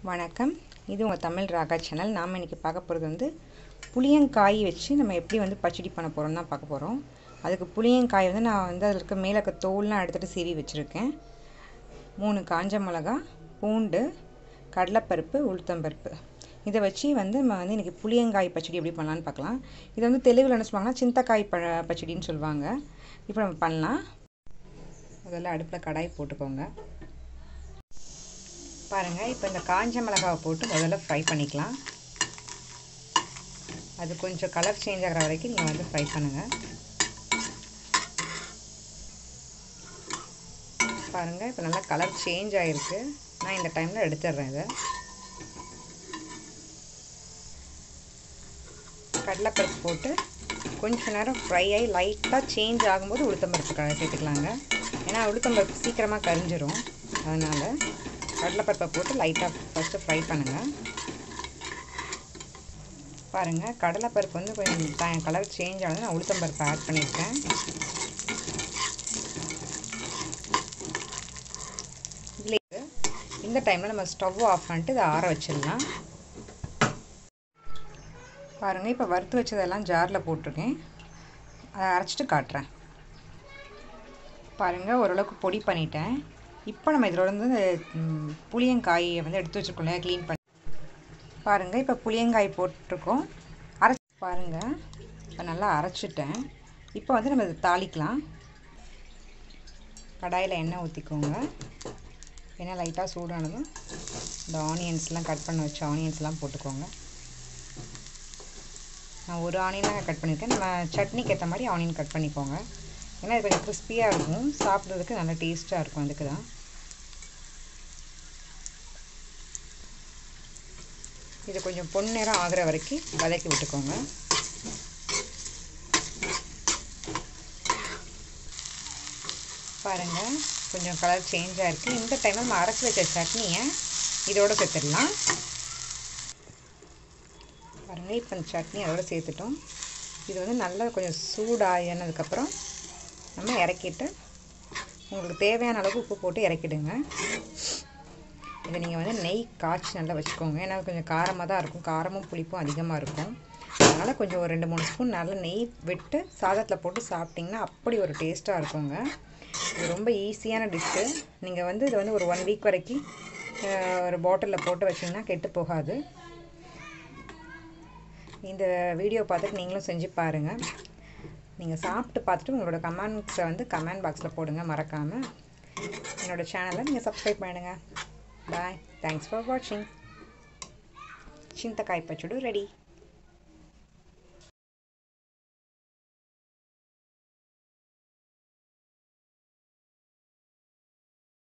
வணக்கம் இது உங்கள் தமிழ் ராகா சேனல் நாம் இன்றைக்கி பார்க்க போகிறது வந்து புளியங்காய் வச்சு நம்ம எப்படி வந்து பச்சடி பண்ண போகிறோம் தான் பார்க்க போகிறோம் அதுக்கு புளியங்காய் வந்து நான் வந்து அதில் இருக்க மேலே இருக்க தோல்லாம் எடுத்துகிட்டு சீவி வச்சுருக்கேன் மூணு காஞ்ச மிளகா பூண்டு கடலைப்பருப்பு உளுத்தம்பருப்பு இதை வச்சு வந்து நம்ம வந்து இன்றைக்கி புளியங்காய் பச்சடி எப்படி பண்ணலான்னு பார்க்கலாம் இது வந்து தெலுங்கில் என்ன சொல்லுவாங்கன்னா சிந்தக்காய் பழ பச்சடின்னு சொல்லுவாங்க இப்போ நம்ம பண்ணலாம் முதல்ல அடுப்பில் கடாய் போட்டுக்கோங்க பாருங்கள் இப்போ இந்த காஞ்ச மிளகாவை போட்டு முதல்ல ஃப்ரை பண்ணிக்கலாம் அது கொஞ்சம் கலர் சேஞ்ச் ஆகிற வரைக்கும் நீங்கள் வந்து ஃப்ரை பண்ணுங்கள் பாருங்கள் இப்போ நல்லா கலர் சேஞ்ச் ஆகிருக்கு நான் இந்த டைமில் எடுத்துடுறேன் இதை கடலைப்பருப்பு போட்டு கொஞ்ச நேரம் ஃப்ரை ஆகி லைட்டாக சேஞ்ச் ஆகும்போது உளுத்தம்பருப்பு க சேர்த்துக்கலாங்க ஏன்னா உளுத்தம்பருப்பு சீக்கிரமாக கரிஞ்சிரும் அதனால் கடலைப்பருப்பை போட்டு லைட்டாக ஃபஸ்ட்டு ஃப்ரை பண்ணுங்கள் பாருங்கள் கடலைப்பருப்பு வந்து கொஞ்சம் கலர் சேஞ்ச் ஆனது நான் உளுத்தம்பருப்பை ஆட் பண்ணியிருக்கேன் இதில் இந்த டைமில் நம்ம ஸ்டவ் ஆஃப் பண்ணிட்டு இதை ஆற வச்சிடலாம் பாருங்கள் இப்போ வறுத்து வச்சதெல்லாம் ஜாரில் போட்டிருக்கேன் அதை அரைச்சிட்டு காட்டுறேன் பாருங்கள் ஓரளவுக்கு பொடி பண்ணிட்டேன் இப்போ நம்ம இதோட வந்து புளியங்காயை வந்து எடுத்து வச்சுருக்கோம் இல்லையா க்ளீன் பண்ணி பாருங்கள் இப்போ புளியங்காய் போட்டிருக்கோம் அரைச்சி பாருங்கள் இப்போ நல்லா அரைச்சிட்டேன் இப்போ வந்து நம்ம இதை தாளிக்கலாம் கடாயில் எண்ணெய் ஊற்றிக்கோங்க எண்ணெய் லைட்டாக சூடானதும் இந்த ஆனியன்ஸ்லாம் கட் பண்ண வச்ச ஆனியன்ஸ்லாம் போட்டுக்கோங்க நான் ஒரு ஆனியனாக கட் பண்ணியிருக்கேன் நம்ம சட்னிக்கு ஏற்ற மாதிரி ஆனியன் கட் பண்ணிக்கோங்க ஏன்னா இது கொஞ்சம் கிறிஸ்பியாக இருக்கும் சாப்பிட்றதுக்கு நல்லா டேஸ்ட்டாக இருக்கும் அதுக்கு தான் இது கொஞ்சம் பொன்னிறம் ஆகிற வரைக்கும் வதக்கி விட்டுக்கோங்க பாருங்கள் கொஞ்சம் கலர் சேஞ்ச் ஆகிருக்கு இந்த டைமில் நம்ம அரைச்சி வச்ச சட்னியை இதோடு சேர்த்துடலாம் பாருங்கள் இப்போ இந்த சட்னி அதோட சேர்த்துட்டோம் இது வந்து நல்லா கொஞ்சம் சூடாகினதுக்கப்புறம் நம்ம இறக்கிட்டு உங்களுக்கு தேவையான அளவுக்கு உப்பு போட்டு இறக்கிடுங்க இதை நீங்கள் வந்து நெய் காய்ச்சி நல்லா வச்சுக்கோங்க ஏன்னா கொஞ்சம் காரமாக தான் இருக்கும் காரமும் புளிப்பும் அதிகமாக இருக்கும் அதனால் கொஞ்சம் ஒரு ரெண்டு மூணு ஸ்பூன் நல்லா நெய் விட்டு சாதத்தில் போட்டு சாப்பிட்டிங்கன்னா அப்படி ஒரு டேஸ்ட்டாக இருக்குங்க இது ரொம்ப ஈஸியான டிஷ்ஷு நீங்கள் வந்து இதை வந்து ஒரு ஒன் வீக் வரைக்கும் ஒரு பாட்டிலில் போட்டு வச்சிங்கன்னா கெட்டு போகாது இந்த வீடியோ பார்த்துட்டு நீங்களும் செஞ்சு பாருங்கள் நீங்கள் சாப்பிட்டு பார்த்துட்டு உங்களோட கமெண்ட்ஸை வந்து கமெண்ட் பாக்ஸில் போடுங்க மறக்காமல் என்னோடய சேனலை நீங்கள் சப்ஸ்கிரைப் பண்ணிடுங்க பாய் தேங்க்ஸ் ஃபார் வாட்சிங் చింతకాయ పచ్చడి రెడీ